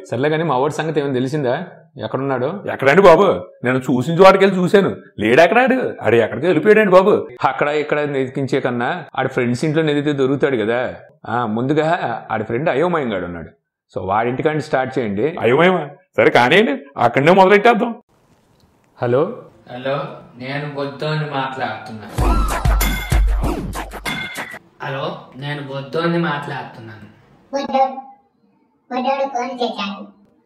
సర్లే కానీ మా వాడి సంగతి ఏమైనా తెలిసిందా ఎక్కడున్నాడు ఎక్కడండి బాబు నేను చూసిన చోటకి వెళ్ళి చూశాను లేడెక్కడాడు ఆడు ఎక్కడికి వెళ్ళిపోయాడండి బాబు అక్కడ ఇక్కడ నెతికించే కన్నా ఆడి ఫ్రెండ్స్ ఇంట్లో నెదితే దొరుకుతాడు కదా ఆ ముందుగా ఆడి ఫ్రెండ్ అయోమయంగాడు ఉన్నాడు సో వాడింటికంటే స్టార్ట్ చేయండి అయ్యమేమా సరే కానివ్వండి అక్కడనే మొదలెట్టేద్దాం హలో హలో నేను బొద్దోని మాట్లాడుతున్నాను హలో నేను బొద్దోని మాట్లాడుతున్నాను బుడ్డోడు బుడ్డోడు ఫోన్ చేశాడు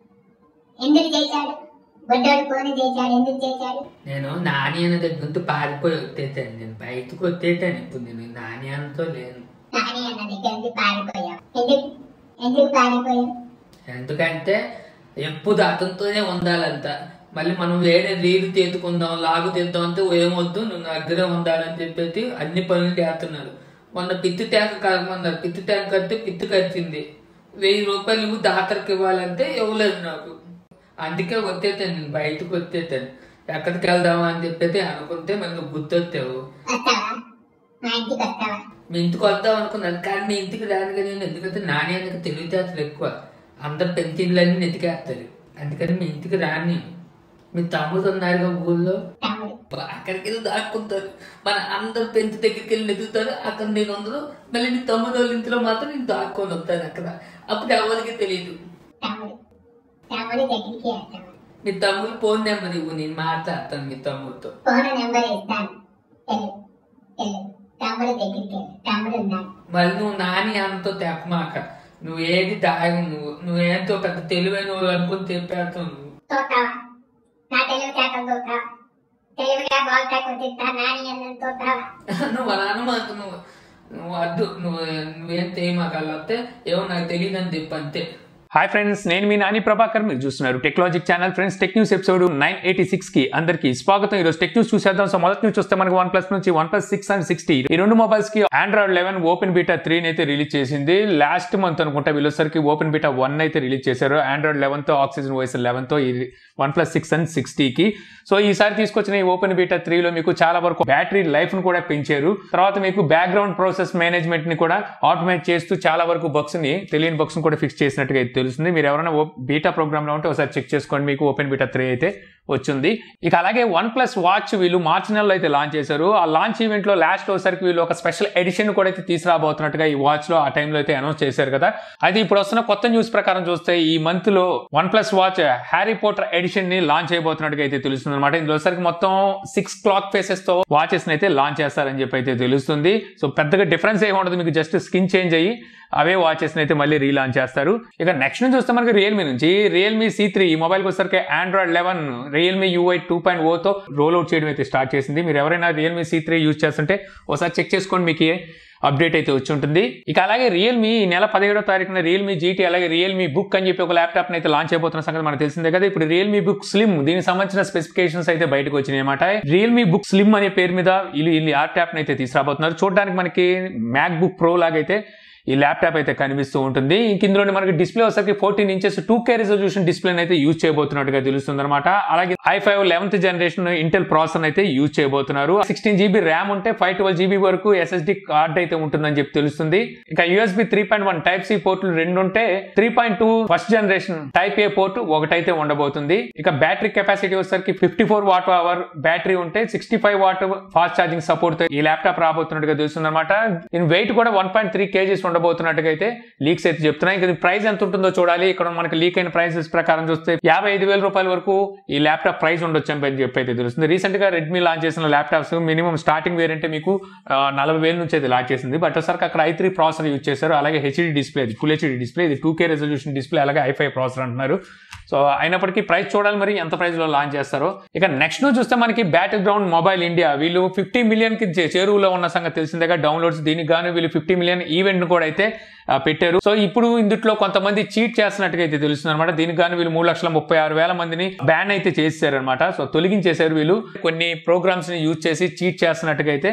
ఎందుకు చేశాడు బుడ్డోడు ఫోన్ చేశాడు ఎందుకు చేశాడు నేను నాణ్యన దగ్గర నుంచి పారిపోయి వచ్చేసాను నేను బయటకు వచ్చేసాను ఇప్పుడు నేను నాణ్యంతో లేను నాని అన్న దగ్గర నుంచి పారిపోయావు ఎందుకు ఎందుకు పారిపోయావు ఎందుకంటే ఎప్పుడు అతనితోనే ఉండాలంట మళ్ళీ మనం వేరే రీలు తీతుకుందాం లాగు తీద్దాం అంటే ఏమొద్దు నువ్వు నా దగ్గరే ఉండాలని చెప్పేసి అన్ని పనులు చేస్తున్నారు మొన్న పిత్తి ట్యాంక్ కలమన్నారు పిత్తి ట్యాంక్ కడితే పిత్తి కట్టింది వెయ్యి రూపాయలు ఇవ్వు దాతరికి ఇవ్వాలంటే ఇవ్వలేదు నాకు అందుకే వచ్చేసాను నేను బయటకు వచ్చేసాను ఎక్కడికి వెళ్దామా అని చెప్పేసి అనుకుంటే మళ్ళీ గుర్తొచ్చావు వస్తావా మా ఇంటికి వస్తావా మీ ఇంటికి వద్దాం అనుకున్నాను కానీ మీ ఇంటికి రాను కదా నేను ఎందుకంటే నాణ్యానికి తెలివితేటలు ఎక్కువ అందరు పెన్సిన్లన్నీ నెతికేస్తారు అందుకని మీ ఇంటికి రాను నేను మీ తమ్ముడు ఉన్నారుగా ఊళ్ళో తమ్ముడు అక్కడికి వెళ్ళి దాక్కుంటారు మన అందరు పెంచి దగ్గరికి వెళ్ళి నెతుకుతారు అక్కడ నేను అందరూ మళ్ళీ మీ తమ్ముడు వాళ్ళ ఇంట్లో మాత్రం నేను దాక్కొని వస్తాను అక్కడ అప్పుడు ఎవరికి తెలియదు తమ్ముడు తమ్ముడి దగ్గరికి వెళ్తావా మీ తమ్ముడు ఫోన్ నెంబర్ ఇవ్వు నేను మాట్లాడతాను మీ తమ్ముడితో ఫోన్ నెంబర్ ఇస్తాను వెళ్ళు వెళ్ళు తమ్ముడి దగ్గరికి వెళ్ళు తమ్ముడు ఉన్నాడు మరి నువ్వు నాని అంతో తెప్పమాక నువ్వు ఏది దాగు నువ్వు నువ్వేంతో పెద్ద తెలివైన వాళ్ళు అనుకుని చెప్పేస్తావు నువ్వు చూస్తావా నా తెలివితేటలు చూస్తావా తెలివిగా బాల్తా కొట్టిస్తా నాని అన్నం చూస్తావా నువ్వు అలా అనమాకు నువ్వు నువ్వు వద్దు నువ్వు నువ్వేం చేయమాక అలా వస్తే ఏమో నాకు తెలియదని చెప్పు అంతే హాయ్ ఫ్రెండ్స్ నేను మీ నాని ప్రభాకర్ మీరు చూస్తున్నారు technologic channel friends tech news episode nine eighty six కి అందరికి స్వాగతం ఈరోజు టెక్ న్యూస్ చూసేద్దాం సో మొదటి న్యూస్ చూస్తే మనకి వన్ ప్లస్ నుంచి OnePlus six and sixty ఈ రెండు మొబైల్స్ కి Android eleven open beta three అయితే రిలీజ్ చేసింది లాస్ట్ మంత్ అనుకుంటా వీళ్ళొసరికి ఓపెన్ బీటా వన్ అయితే రిలీజ్ చేశారు ఆండ్రాయిడ్ లెవెన్ తో ఆక్సిజన్ ఓఎస్ లెవెన్ తో ఈ వన్ ప్లస్ సిక్స్ అండ్ సిక్స్టీకి సో ఈసారి తీసుకొచ్చిన ఈ ఓపెన్ బీటా త్రీలో మీకు చాలా వరకు బ్యాటరీ లైఫ్ ను కూడా పెంచారు తర్వాత మీకు బ్యాక్గ్రౌండ్ ప్రాసెస్ మేనేజ్మెంట్ ని కూడా ఆటోమేట్ చేస్తూ చాలా వరకు బగ్స్ ని తెలియని బగ్స్ కూడా ఫిక్స్ చేసినట్టుగా అయితే తెలుస్తుంది మీరు ఎవరైనా బీటా ప్రోగ్రామ్ లో ఉంటే ఒకసారి చెక్ చేసుకోండి మీకు ఓపెన్ బీటా త్రీ అయితే వచ్చింది ఇక అలాగే వన్ ప్లస్ వాచ్ వీళ్ళు మార్చి నెలలో అయితే లాంచ్ చేశారు ఆ లాంచ్ ఈవెంట్ లో లాస్ట్ వచ్చేసరికి వీళ్ళు ఒక స్పెషల్ ఎడిషన్ కూడా అయితే తీసుకురాబోతున్నట్టుగా ఈ వాచ్ లో ఆ టైంలో అయితే అనౌన్స్ చేశారు కదా అది ఇప్పుడు వస్తున్న కొత్త న్యూస్ ప్రకారం చూస్తే ఈ మంత్ లో OnePlus watch Harry Potter edition ని లాంచ్ చేయబోతున్నట్టుగా అయితే తెలుస్తుంది అనమాట ఇందులో వచ్చరికి మొత్తం సిక్స్ క్లాక్ ఫేసెస్ తో వాచెస్ అయితే లాంచ్ చేస్తారని చెప్పి అయితే తెలుస్తుంది సో పెద్దగా డిఫరెన్స్ ఏమి ఉండదు మీకు జస్ట్ స్కిన్ చేంజ్ అయ్యి అవే వాచెస్ అయితే మళ్ళీ రీలాంచ్ చేస్తారు ఇక నెక్స్ట్ నుంచి చూస్తే మనకి రియల్మీ నుంచి రియల్మీ సి త్రీ ఈ మొబైల్ వచ్చేసరికి Android eleven Realme UI two point ఓతో రోల్ అవుట్ చేయడం అయితే స్టార్ట్ చేసింది మీరు ఎవరైనా రియల్మీ సి త్రీ యూజ్ చేస్తుంటే ఒకసారి చెక్ చేసుకోండి మీకు అప్డేట్ అయితే వచ్చి ఉంటుంది ఇక అలాగే రియల్మీ ఈ నెల పదిహేడో తారీఖున రియల్మీ జీటీ అలాగే రియల్మీ బుక్ అని చెప్పి ఒక ల్యాప్టాప్ అయితే లాంచ్ అయిపోతున్న సంగతి మనకు తెలిసిందే కదా ఇప్పుడు రియల్మీ బుక్ స్లిమ్ దీనికి సంబంధించిన స్పెసిఫికేషన్స్ అయితే బయటకు వచ్చినాయి అనమాట రియల్మీ బుక్ స్లిమ్ అనే పేరు మీద వీళ్ళు వీళ్ళు ల్యాప్టాప్ అయితే తీసుకురాబోతున్నారు చూడడానికి మనకి మ్యాక్ బుక్ ప్రో లాగైతే ఈ ల్యాప్టాప్ అయితే కనిపిస్తూ ఉంటుంది ఇంక ఇందులో మనకి డిస్ప్లే వచ్చేసరికి fourteen inches two K resolution display అయితే యూజ్ చేయబోతున్నట్టుగా తెలుస్తుంది అనమాట అలాగే I five eleventh generation Intel processor అయితే యూజ్ చేయబోతున్నారు సిక్స్టీన్ జీబీ ర్యామ్ ఉంటే ఫైవ్ ట్వెల్వ్ జీబీ వరకు ఎస్ఎస్డి కార్డ్ అయితే ఉంటుందని చెప్పి తెలుస్తుంది ఇక USB three point one type C పోర్టులు రెండు ఉంటే three point two first generation type A port ఒకటైతే ఉండబోతుంది ఇక బ్యాటరీ కెపాసిటీ వచ్చేసరికి fifty four watt hour battery ఉంటే sixty five watt fast charging support తో ఈ ల్యాప్టాప్ రాబోతున్నట్టుగా తెలుస్తుంది అనమాట దీని వెయిట్ కూడా వన్ పాయింట్ త్రీ కేజీస్ ఉండబోతున్నట్టుగా అయితే లీక్స్ అయితే చెప్తున్నాయి ఇంకా ప్రైస్ ఎంత ఉంటుందో చూడాలి ఇక్కడ మనకి లీక్ అయిన ప్రైసెస్ ప్రకారం చూస్తే యాభై ఐదు వేల రూపాయల వరకు ఈ ల్యాప్టాప్ ప్రైస్ ఉండొచ్చు అని చెప్పి అయితే తెలుస్తుంది రీసెంట్ గా రెడ్మీ లాంచ్ చేసిన ల్యాప్టాప్స్ మినిమం స్టార్టింగ్ వేరియంట్ మీకు ఆ, నలభై వేల నుంచి అయితే లాంచ్ చేసింది బట్ ఒకసారి అక్కడ ఐ త్రీ ప్రాసెసర్ యూజ్ చేశారు అలాగే HD display full HD display ఇది టూ కే రెజల్యూషన్ డిస్ప్లే అలాగే ఐ ఫైవ్ ప్రాసెసర్ అంటున్నారు సో అయినప్పటికీ ప్రైస్ చూడాలి మరి ఎంత ప్రైస్ లో లాంచ్ చేస్తారో ఇక నెక్స్ట్ ను చూస్తే మనకి బ్యాటిల్ గ్రౌండ్ మొబైల్ ఇండియా వీళ్ళు ఫిఫ్టీ మిలియన్ కి చే- చేరువలో ఉన్న సంగతి తెలిసిందేగా డౌన్లోడ్స్ దీనికి గాను వీళ్ళు ఫిఫ్టీ మిలియన్ ఈవెంట్ ను కూడా అయితే ఆ, పెట్టారు సో ఇప్పుడు ఇందులో కొంతమంది చీట్ చేస్తున్నట్టుగా అయితే తెలుస్తుంది అనమాట దీనికి గాను వీళ్ళు మూడు లక్షల ముప్పై ఆరు వేల మందిని బ్యాన్ అయితే చేశారు అనమాట సో తొలగించేశారు వీళ్ళు కొన్ని ప్రోగ్రామ్స్ ని యూజ్ చేసి చీట్ చేస్తున్నట్టుగా అయితే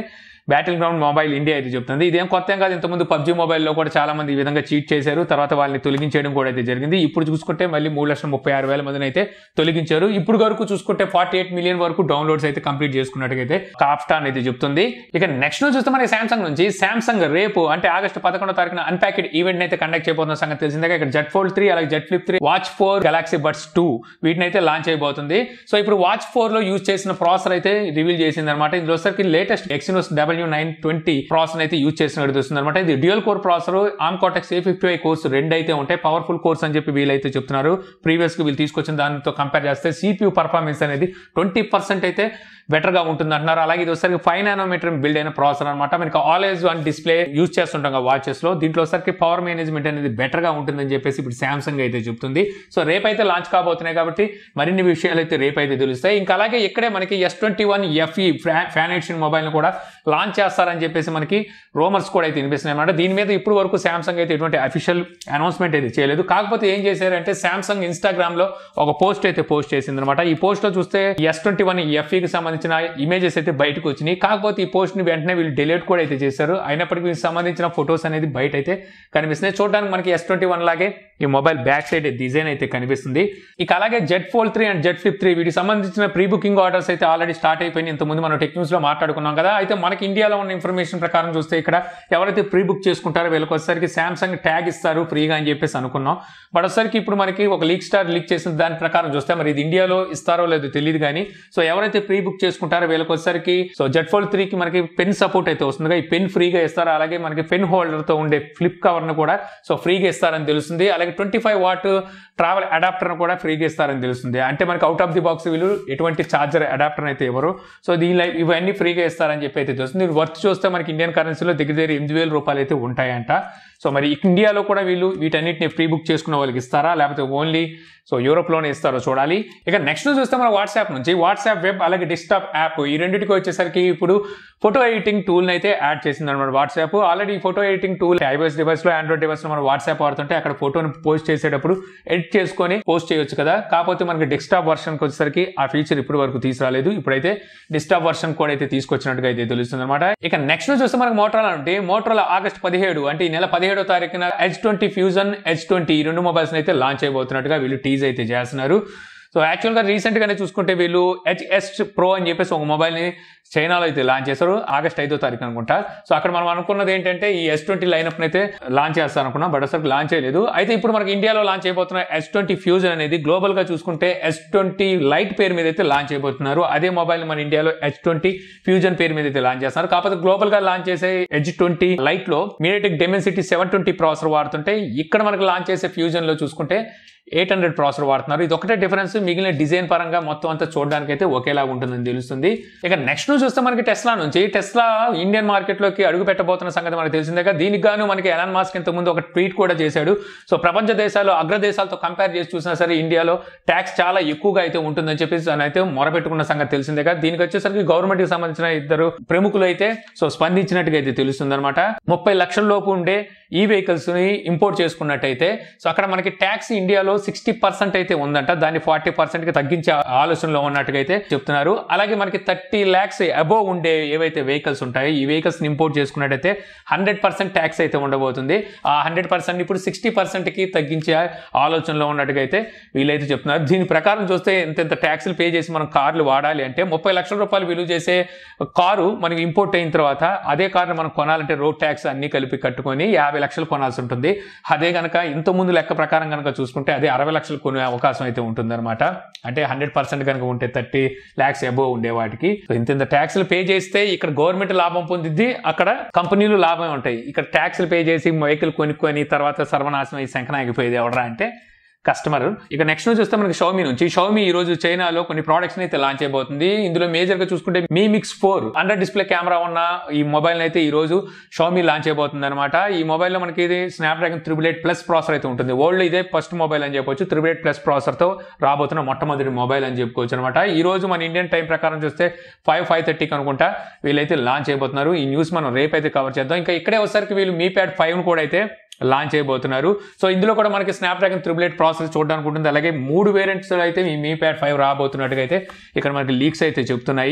బ్యాటిల్ గ్రౌండ్ మొబైల్ ఇండియా అయితే చెప్తుంది ఇదేం కొత్త ఏం కాదు ఇంతకుముందు పబ్జీ మొబైల్లో కూడా చాలా మంది ఈ విధంగా చీట్ చేశారు తర్వాత వాళ్ళని తొలగించేయడం కూడా అయితే జరిగింది ఇప్పుడు చూసుకుంటే మళ్ళీ మూడు లక్షల ముప్పై ఆరు వేల మందిని అయితే తొలగించారు ఇప్పుడు వరకు చూసుకుంటే ఫార్టీ ఎయిట్ మిలియన్ వరకు డౌన్లోడ్స్ అయితే కంప్లీట్ చేసుకున్నట్టుగైతే కాప్స్టాన్ అయితే చెప్తుంది ఇక నెక్స్ట్ చూస్తే మనకి సామ్సంగ్ నుంచి సామ్సంగ్ రేపు అంటే ఆగస్టు పదకొండో తారీఖున అన్పాకెడ్ ఈవెంట్ అయితే కండక్ట్ చేయబోతున్న సంగతి తెలిసిందే ఇక్కడ జెట్ ఫోల్డ్ త్రీ అలాగే Z Flip three watch four Galaxy Buds two వీటిని అయితే లాంచ్ అయిపోతుంది సో ఇప్పుడు వాచ్ ఫోర్ లో యూజ్ చేసిన ప్రాసెసర్ అయితే రివీల్ చేసింది అనమాట ఇందులో వచ్చరికి latest Exynos W nine twenty processor అయితే యూజ్ చేసినట్టు తెలుస్తుంది అనమాట ఇది dual core processor ARM Cortex A fifty five cores రెండు అయితే ఉంటాయి పవర్ఫుల్ కోర్స్ అని చెప్పి వీళ్ళైతే చెప్తున్నారు ప్రీవియస్ గా వీళ్ళు తీసుకొచ్చిన దానితో కంపేర్ చేస్తే సిపియూ పర్ఫార్మెన్స్ అనేది ట్వంటీ పర్సెంట్ అయితే బెటర్ గా ఉంటుంది అంటున్నారు అలాగే ఇది వచ్చరికి ఫైవ్ నానోమీటర్ బిల్డ్ అయిన ప్రాసెసర్ అనమాట మనకి ఆల్వేస్ వన్ డిస్ప్లే యూజ్ చేస్తుంటాం వాచెస్ లో దీంట్లో వచ్చరికి పవర్ మేనేజ్మెంట్ అనేది బెటర్ గా ఉంటుందని చెప్పేసి ఇప్పుడు సామ్సంగ్ అయితే చెప్తుంది సో రేపైతే లాంచ్ కాబోతున్నాయి కాబట్టి మరిన్ని విషయాలు అయితే రేపైతే తెలుస్తాయి ఇంకా అలాగే ఇక్కడే మనకి S twenty one FE fan edition mobile కూడా లాంచ్ చేస్తారని చెప్పేసి మనకి రోమర్స్ కూడా అయితే వినిపిస్తున్నాయి అనమాట దీని మీద ఇప్పుడు వరకు సామ్సంగ్ అయితే ఎటువంటి అఫీషియల్ అనౌన్స్మెంట్ అయితే చేయలేదు కాకపోతే ఏం చేశారంటే సామ్సంగ్ ఇన్స్టాగ్రామ్ లో ఒక పోస్ట్ అయితే పోస్ట్ చేసింది అనమాట ఈ పోస్ట్ లో చూస్తే ఎస్ ట్వంటీ వన్ ఎఫ్ఈకి సంబంధించిన ఇమేజెస్ అయితే బయటకు వచ్చినాయి కాకపోతే ఈ పోస్ట్ ని వెంటనే వీళ్ళు డిలీట్ కూడా అయితే చేశారు అయినప్పటికీ వీళ్ళకి సంబంధించిన ఫొటోస్ అనేది బయట అయితే కనిపిస్తున్నాయి చూడడానికి మనకి ఎస్ ట్వంటీ వన్ లాగే ఈ మొబైల్ బ్యాక్ సైడ్ డిజైన్ అయితే కనిపిస్తుంది ఇక అలాగే Z Fold three and Z Flip three వీటికి సంబంధించిన ప్రీ బుకింగ్ ఆర్డర్స్ అయితే ఆల్రెడీ స్టార్ట్ అయిపోయినాయి ఇంతకుముందు మనం టెక్ న్యూస్ లో మాట్లాడుకున్నాం కదా అయితే మనకి ఇండియాలో ఉన్న ఇన్ఫర్మేషన్ ప్రకారం చూస్తే ఇక్కడ ఎవరైతే ప్రీ బుక్ చేసుకుంటారో వీళ్ళకి వచ్చేసరికి సామ్సంగ్ ట్యాగ్ ఇస్తారు ఫ్రీగా అని చెప్పేసి అనుకున్నాం బట్ వచ్చేసరికి ఇప్పుడు మనకి ఒక లీక్ స్టార్ లీక్ చేసిన దాని ప్రకారం చూస్తే మరి ఇది ఇండియాలో ఇస్తారో లేదో తెలియదు కానీ సో ఎవరైతే ప్రీ బుక్ చేసుకుంటారో వీళ్ళకి వచ్చేసరికి సో జెట్ ఫోల్డ్ త్రీకి మనకి పెన్ సపోర్ట్ అయితే వస్తుంది ఈ పెన్ ఫ్రీగా ఇస్తారు అలాగే మనకి పెన్ హోల్డర్ తో ఉండే ఫ్లిప్ కవర్ ను కూడా సో ఫ్రీగా ఇస్తారని తెలుస్తుంది అలాగే twenty five watt travel adapter కూడా ఫ్రీగా ఇస్తారని తెలుస్తుంది అంటే మనకి అవుట్ ఆఫ్ ది బాక్స్ వీళ్ళు ఎటువంటి చార్జర్ అడాప్టర్ అయితే ఇవ్వరు సో దీని ఇవన్నీ ఫ్రీగా ఇస్తారని చెప్పి అయితే తెలుస్తుంది వర్త్ చూస్తే మనకి ఇండియన్ కరెన్సీలో దగ్గర దగ్గర ఎనిమిది వేల రూపాయలు అయితే ఉంటాయంట సో మరి ఇండియాలో కూడా వీళ్ళు వీటన్నిటిని ఫ్రీ బుక్ చేసుకున్న వాళ్ళకి ఇస్తారా లేకపోతే ఓన్లీ సో యూరోప్లోనే ఇస్తారో చూడాలి ఇక నెక్స్ట్ చూస్తే మన వాట్సాప్ నుంచి వాట్సాప్ వెబ్ అలాగే డెస్క్టాప్ యాప్ ఈ రెండింటికి వచ్చేసరికి ఇప్పుడు ఫోటో ఎడిటింగ్ టూల్ అయితే యాడ్ చేసింది అనమాట WhatsApp already photo editing tool iOS device లో ఆండ్రాయిడ్ డివైస్ లో మనం వాట్సాప్ వాడుతుంటే అక్కడ ఫోటోని పోస్ట్ చేసేటప్పుడు ఎడిట్ చేసుకొని పోస్ట్ చేయొచ్చు కదా కాకపోతే మనకి డెస్క్టాప్ వర్షన్ వచ్చేసరికి ఆ ఫీచర్ ఇప్పుడు వరకు తీసుకురాలేదు ఇప్పుడైతే డెస్క్టాప్ వర్షన్ కూడా అయితే తీసుకొచ్చినట్టుగా అయితే తెలుస్తుంది అనమాట ఇక నెక్స్ట్ చూస్తే మనకి మోటరోలా అంటే మోటరోలా ఆగస్ట్ పదిహేడు అంటే ఈ నెల పదిహేడో తారీఖున Edge twenty Fusion Edge twenty ఈ రెండు మొబైల్స్ అయితే లాంచ్ అయిపోతున్నట్టుగా వీళ్ళు టీజ్ అయితే చేస్తున్నారు సో యాక్చువల్గా రీసెంట్గానే చూసుకుంటే వీళ్ళు హెచ్ఎస్ ప్రో అని చెప్పేసి ఒక మొబైల్ని చైనాలో అయితే లాంచ్ చేశారు ఆగస్ట్ ఐదో తారీఖు అనుకుంటా సో అక్కడ మనం అనుకున్నది ఏంటంటే ఈ ఎస్ ట్వంటీ లైనప్ అయితే లాంచ్ చేస్తాను అనుకున్నాం బట్ అసలు లాంచ్ చేయలేదు అయితే ఇప్పుడు మనకి ఇండియాలో లాంచ్ అయిపోతున్న ఎస్ ట్వంటీ ఫ్యూజన్ అనేది గ్లోబల్ గా చూసుకుంటే ఎస్ ట్వంటీ లైట్ పేరు మీద అయితే లాంచ్ అయిపోతున్నారు అదే మొబైల్ మన ఇండియాలో హెచ్ ట్వంటీ ఫ్యూజన్ పేరు మీద అయితే లాంచ్ చేస్తున్నారు కాకపోతే గ్లోబల్ గా లాంచ్ చేసే హెచ్ ట్వంటీ లైట్ లో MediaTek Dimensity seven twenty processor వాడుతుంటే ఇక్కడ మనకి లాంచ్ చేసే ఫ్యూజన్ లో చూసుకుంటే ఎయిట్ హండ్రెడ్ ప్రాసెసర్ వాడుతున్నారు ఇది ఒకటే డిఫరెన్స్ మిగిలిన డిజైన్ పరంగా మొత్తం అంతా చూడడానికి అయితే ఒకేలాగా ఉంటుందని తెలుస్తుంది ఇక నెక్స్ట్ చూస్తే మనకి టెస్లా నుంచి టెస్లా ఇండియన్ మార్కెట్లోకి అడుగు పెట్టబోతున్న సంగతి మనకు తెలిసిందే కదా దీనికి గాను మనకి ఎలాన్ మాస్క్ ఇంత ముందు ఒక ట్వీట్ కూడా చేశాడు సో ప్రపంచ దేశాలు అగ్ర దేశాలతో కంపేర్ చేసి చూసినా సరే ఇండియాలో ట్యాక్స్ చాలా ఎక్కువగా అయితే ఉంటుందని చెప్పేసి తను అయితే మొరపెట్టుకున్న సంగతి తెలిసిందే కదా దీనికి వచ్చేసరికి గవర్నమెంట్ కి సంబంధించిన ఇద్దరు ప్రముఖులు అయితే సో స్పందించినట్టుగా అయితే తెలుస్తుంది అనమాట ముప్పై లక్షల లోపు ఉండే ఈ వెహికల్స్ ని ఇంపోర్ట్ చేసుకున్నట్టయితే సో అక్కడ మనకి ట్యాక్స్ ఇండియాలో సిక్స్టీ పర్సెంట్ అయితే ఉందంట దాన్ని ఫార్టీ పర్సెంట్ కి తగ్గించే ఆలోచనలో ఉన్నట్టుగా అయితే చెప్తున్నారు అలాగే మనకి థర్టీ ల్యాక్స్ అబోవ్ ఉండే ఏవైతే వెహికల్స్ ఉంటాయో ఈ వెహికల్స్ ని ఇంపోర్ట్ చేసుకున్నట్టయితే హండ్రెడ్ పర్సెంట్ ట్యాక్స్ అయితే ఉండబోతుంది ఆ హండ్రెడ్ పర్సెంట్ ఇప్పుడు సిక్స్టీ పర్సెంట్ కి తగ్గించే ఆలోచనలో ఉన్నట్టుగా అయితే వీళ్ళైతే చెప్తున్నారు దీని ప్రకారం చూస్తే ఎంత ఎంత ట్యాక్స్లు పే చేసి మనం కార్లు వాడాలి అంటే ముప్పై లక్షల రూపాయలు విలువ చేసే కారు మనకి ఇంపోర్ట్ అయిన తర్వాత అదే కారుని మనం కొనాలంటే రోడ్ ట్యాక్స్ అన్ని కలిపి కట్టుకొని యాభై లక్షలు కొనాల్సి ఉంటుంది అదే కనుక ఇంత ముందు లెక్క ప్రకారం కనుక చూసుకుంటే అదే అరవై లక్షలు కొనే అవకాశం అయితే ఉంటుంది అనమాట అంటే హండ్రెడ్ పర్సెంట్ కనుక ఉంటే థర్టీ ల్యాక్స్ అబోవ్ ఉండే వాటికి సో ఇంత ఇంత ట్యాక్స్లు పే చేస్తే ఇక్కడ గవర్నమెంట్ లాభం పొందిద్ది అక్కడ కంపెనీలు లాభం ఉంటాయి ఇక్కడ ట్యాక్స్లు పే చేసి వెహికల్ కొనుక్కొని తర్వాత సర్వనాశనం అయ్యి శంఖన ఆగిపోయేది ఎవడరా అంటే కస్టమర్ ఇక నెక్స్ట్ చూస్తే మనకి షౌమీ నుంచి షౌమీ ఈ రోజు చైనాలో కొన్ని ప్రోడక్ట్స్ అయితే లాంచ్ అయిపోతుంది ఇందులో మేజర్ గా చూసుకుంటే Mi Mix four under display camera ఉన్న ఈ మొబైల్ అయితే ఈ రోజు షౌమీ లాంచ్ అయిపోతుంది అనమాట ఈ మొబైల్ లో మనకి ఇది Snapdragon triple eight plus processor అయితే ఉంటుంది వరల్డ్ ఇదే ఫస్ట్ మొబైల్ అని చెప్పొచ్చు త్రిబుల్ ఎయిట్ ప్లస్ ప్రాసెసర్ తో రాబోతున్న మొట్టమొదటి మొబైల్ అని చెప్పుకోవచ్చు అనమాట ఈ రోజు మన ఇండియన్ టైం ప్రకారం చూస్తే ఫైవ్ ఫైవ్ థర్టీకి అనుకుంటా వీళ్ళైతే లాంచ్ అయిపోతున్నారు ఈ న్యూస్ మనం రేపు అయితే కవర్ చేద్దాం ఇంకా ఇక్కడే వచ్చేసరికి వీళ్ళు మీ ప్యాడ్ ఫైవ్ కూడా అయితే లాంచ్ చేయబోతున్నారు సో ఇందులో కూడా మనకి Snapdragon triple eight process చూడడానికి ఉంటుంది అలాగే మూడు వేరియంట్స్ అయితే ఈ మీ ప్యాడ్ ఫైవ్ రాబోతున్నట్టుగా అయితే ఇక్కడ మనకి లీక్స్ అయితే చెప్తున్నాయి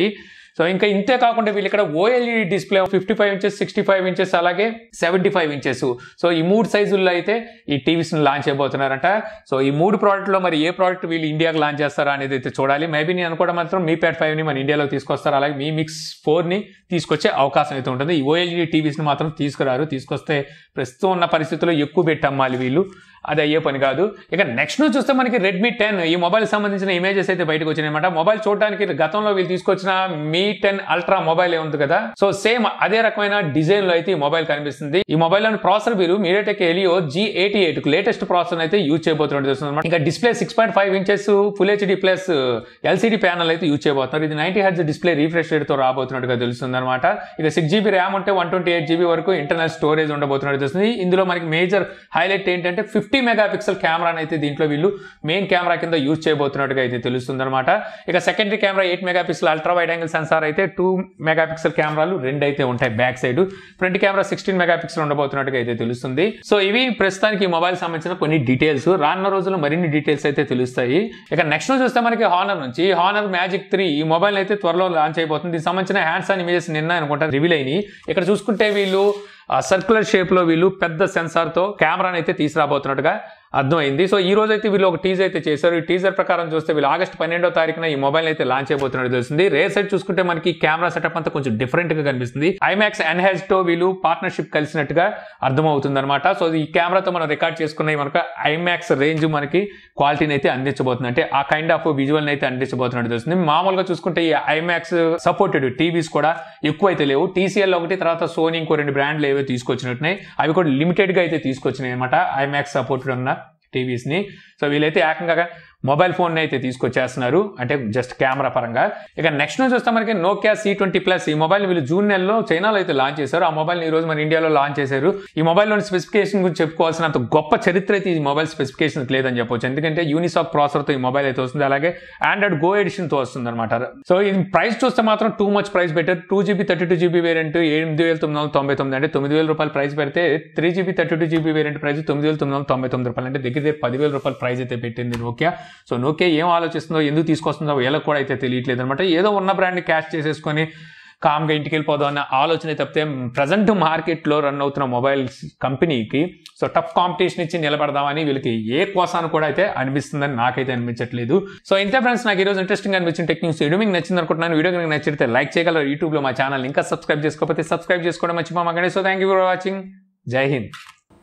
సో ఇంకా ఇంతే కాకుండా వీళ్ళు ఇక్కడ OLED display fifty five inches sixty five inches అలాగే సెవెంటీ ఫైవ్ ఇంచెస్ సో ఈ మూడు సైజుల్లో అయితే ఈ టీవీస్ లాంచ్ చేయబోతున్నారంట సో ఈ మూడు ప్రోడక్ట్ లో మరి ఏ ప్రోడక్ట్ వీళ్ళు ఇండియాకి లాంచ్ చేస్తారా అనేది అయితే చూడాలి మేబీ నేను అనుకోవడం మాత్రం మీ ప్యాడ్ ఫైవ్ ని మన ఇండియాలో తీసుకొస్తారు అలాగే మీ మిక్స్ ఫోర్ ని తీసుకొచ్చే అవకాశం అయితే ఉంటుంది ఈ ఓఎల్ఈడి టీవీస్ ని మాత్రం తీసుకురారు తీసుకొస్తే ప్రస్తుతం ఉన్న పరిస్థితుల్లో ఎక్కువ పెట్టి అమ్మాలి వీళ్ళు అది అయ్యే పని కాదు ఇక నెక్స్ట్ నుంచి చూస్తే మనకి రెడ్మీ టెన్ ఈ మొబైల్ సంబంధించిన ఇమేజెస్ అయితే బయటకు వచ్చినాయి అనమాట మొబైల్ చూడడానికి గతంలో వీళ్ళు తీసుకొచ్చిన మీ టెన్ అల్ట్రా మొబైల్ ఉంది కదా సో సేమ్ అదే రకమైన డిజైన్ లో అయితే ఈ మొబైల్ కనిపిస్తుంది ఈ మొబైల్ లోని ప్రాసెసర్ వీరు MediaTek Helio G eighty eight latest processor అయితే యూజ్ చేయబోతున్నట్టు తెలుస్తుంది అనమాట ఇంకా display six point five inches full HD plus LCD panel అయితే యూజ్ చేయబోతున్నారు ఇది ninety hertz display refresh rate తో రాబోతున్నట్టుగా తెలుస్తుంది అనమాట ఇక సిక్స్ జీబీ ర్యామ్ ఉంటే వన్ ట్వంటీ ఎయిట్ జీబీ వరకు ఇంటర్నల్ స్టోరేజ్ ఉండబోతున్నట్టు తెలుస్తుంది ఇందులో మనకి మేజర్ హైలైట్ ఏంటంటే ఫిఫ్టీ మెగా పిక్సెల్ కెమెరాని అయితే దీంట్లో వీళ్ళు మెయిన్ కెమెరా కింద యూజ్ చేయబోతున్నట్టుగా అయితే తెలుస్తుంది అనమాట ఇక secondary camera eight megapixel ultra wide angle sensor అయితే టూ మెగా పిక్సెల్ కెమెరాలు రెండు అయితే ఉంటాయి back side front camera sixteen megapixel ఉండబోతున్నట్టుగా అయితే తెలుస్తుంది సో ఇవి ప్రస్తుతానికి ఈ మొబైల్ సంబంధించిన కొన్ని డీటెయిల్స్ రానున్న రోజుల్లో మరిన్ని డీటెయిల్స్ అయితే తెలుస్తాయి ఇక నెక్స్ట్ చూస్తే మనకి హానర్ నుంచి హానర్ మ్యాజిక్ త్రీ ఈ మొబైల్ అయితే త్వరలో లాంచ్ అయిపోతుంది దీనికి సంబంధించిన హ్యాండ్స్ అండ్ ఇమేజెస్ నిన్న అనుకుంటా రివీల్ అయినాయి ఇక్కడ చూసుకుంటే వీళ్ళు సర్క్యులర్ షేప్ లో వీళ్ళు పెద్ద సెన్సార్ తో కెమెరాని అయితే తీసుకురాబోతున్నట్టుగా అర్థమైంది సో ఈ రోజు అయితే వీళ్ళు ఒక టీజర్ అయితే చేశారు ఈ టీజర్ ప్రకారం చూస్తే వీళ్ళు ఆగస్ట్ పన్నెండో తారీఖున ఈ మొబైల్ అయితే లాంచ్ అయిపోతున్నట్టు తెలుస్తుంది రేర్ సైడ్ చూసుకుంటే మనకి కెమెరా సెటప్ అంతా కొంచెం డిఫరెంట్ గా కనిపిస్తుంది ఐమాక్స్ ఎన్హాజ్ తో వీళ్ళు పార్ట్నర్షిప్ కలిసినట్టుగా అర్థమవుతుంది అనమాట సో ఈ కెమెరాతో మనం రికార్డ్ చేసుకున్న మనకు ఐమాక్స్ రేంజ్ మనకి క్వాలిటీని అయితే అందించబోతుంది అంటే ఆ కైండ్ ఆఫ్ విజువల్ అయితే అందించబోతున్నట్టు తెలుస్తుంది మామూలుగా చూసుకుంటే ఈ ఐమాక్స్ సపోర్టెడ్ టీవీస్ కూడా ఎక్కువ అయితే లేవు టీసీఎల్ ఒకటి తర్వాత సోనీ ఇంకో రెండు బ్రాండ్లు ఏవో తీసుకొచ్చినట్టున్నాయి అవి కూడా లిమిటెడ్ గా అయితే తీసుకొచ్చినాయి అనమాట ఐమాక్స్ సపోర్టెడ్ ఉన్న టీవీస్ ని సో వీళ్ళైతే ఏకంగా మొబైల్ ఫోన్ అయితే తీసుకొచ్చేస్తున్నారు అంటే జస్ట్ కెమెరా పరంగా ఇక నెక్స్ట్ నుంచి వస్తే మనకి నోకియా సి ట్వంటీ ప్లస్ ఈ మొబైల్ వీళ్ళు జూన్ నెలలో చైనాలో అయితే లాంచ్ చేశారు ఆ మొబైల్ ఈ రోజు మన ఇండియాలో లాంచ్ చేశారు ఈ మొబైల్లోని స్పెసిఫికేషన్ గురించి చెప్పుకోవాల్సినంత గొప్ప చరిత్ర అయితే ఈ మొబైల్ స్పెసిఫికేషన్ లేదని చెప్పొచ్చు ఎందుకంటే యూనిసాక్ ప్రాసెసర్ తో ఈ మొబైల్ అయితే వస్తుంది అలాగే ఆండ్రాయిడ్ గో ఎడిషన్ తో వస్తుంది అనమాట సో ఇది ప్రైస్ చూస్తే మాత్రం టూ మచ్ ప్రైస్ పెట్టారు two GB thirty two GB variant ఎనిమిది వేల తొమ్మిది వందల తొంభై తొమ్మిది అంటే తొమ్మిది వేల రూపాయలు ప్రైస్ పెడితే three GB thirty two GB variant price తొమ్మిది వేల తొమ్మిది వందల తొంభై తొమ్మిది రూపాయలు అంటే దగ్గర దగ్గర పదివేల రూపాయల ప్రైస్ అయితే పెట్టింది నోకియా సో నోకియా ఏం ఆలోచిస్తుందో ఎందుకు తీసుకొస్తుందో వీళ్ళకి కూడా అయితే తెలియట్లేదు అనమాట ఏదో ఉన్న బ్రాండ్ని క్యాష్ చేసేసుకొని కామ్గా ఇంటికి వెళ్ళిపోదాం అన్న ఆలోచన తప్పితే ప్రజెంట్ మార్కెట్లో రన్ అవుతున్న మొబైల్ కంపెనీకి సో టఫ్ కాంపిటీషన్ ఇచ్చి నిలబడదామని వీళ్ళకి ఏ కోసాన్ని కూడా అయితే అనిపిస్తుందని నాకైతే అనిపించట్లేదు సో ఇంతే ఫ్రెండ్స్ నాకు ఈరోజు ఇంట్రెస్టింగ్ అనిపించిన టెక్ న్యూస్ వీడియో మీకు నచ్చింది అనుకుంటున్నాను వీడియో కనుక నచ్చితే లైక్ చేయగలరు యూట్యూబ్లో మా ఛానల్ ఇంకా సబ్స్క్రైబ్ చేసుకోకపోతే సబ్స్క్రైబ్ చేసుకోవడం మర్చిపోమాకండి so thank you for watching జై హింద్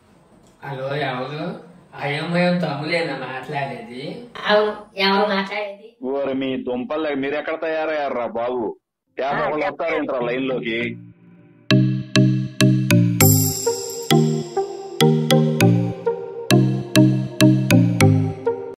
హలో ఎవరు అయోమయం తమ్ములేనా మాట్లాడేది అవును ఎవరు మాట్లాడేది ఓరి మీ దుంపలు మీరు ఎక్కడ తయారయ్యారా బాబు పేపర్ వాళ్ళు వస్తారేంట్రా లైన్ లోకి